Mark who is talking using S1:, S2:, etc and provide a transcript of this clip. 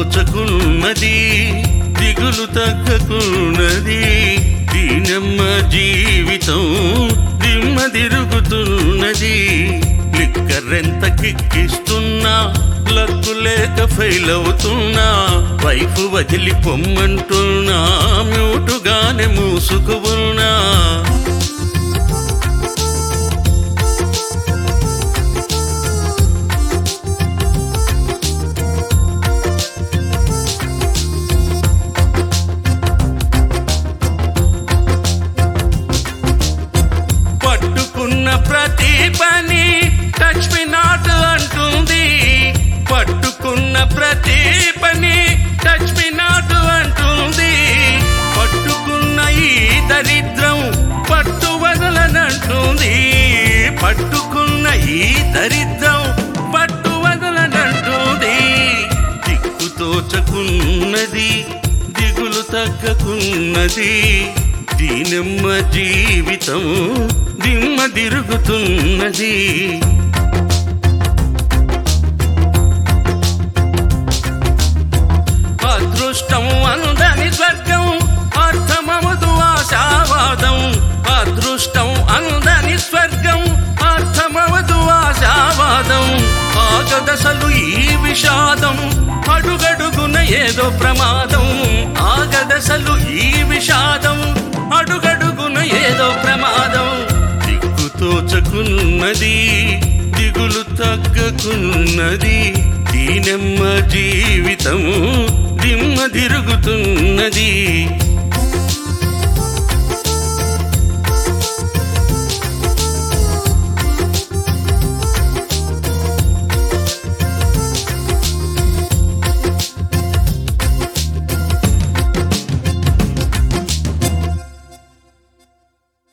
S1: తోచకున్నది దిగులు తగ్గకున్నది దీనమ్మ జీవితం దిమ్మ తిరుగుతున్నది లిక్కరెంత కిక్కిస్తున్నా లక్కు లేక ఫెయిల్ అవుతున్నా వైఫ్ వదిలి పొమ్మంటున్నా మ్యూటుగానే మూసుకు ఉన్నా పట్టుకున్న ప్రతి పని టచ్ మీ నాట్ అంటుంది పట్టుకున్న ప్రతి పని టచ్ మీ నాట్ అంటుంది పట్టుకున్న ఈ దరిద్రం పట్టు వదలనంటుంది పట్టుకున్న ఈ దరిద్రం పట్టు వదలనంటుంది దిక్కు తోచకున్నది దిగులు తగ్గకున్నది దీనమ్మ జీవితం దిమ్మ తిరుగుతున్నది అదృష్టం అందని స్వర్గం అర్థమవదు ఆశావాదం అదృష్టం అందని స్వర్గం అర్థమవదు ఆశావాదం ఆగదసలు ఈ విషాదం అడుగడుగున ఏదో ప్రమాదం ఆగదసలు ఈ విషాదం అడుగడుగున ఏదో ప్రమాదం దిక్కు తోచకున్నది దిగులు తగ్గకున్నది దీనమ్మ జీవితం దిమ్మ తిరుగుతున్నది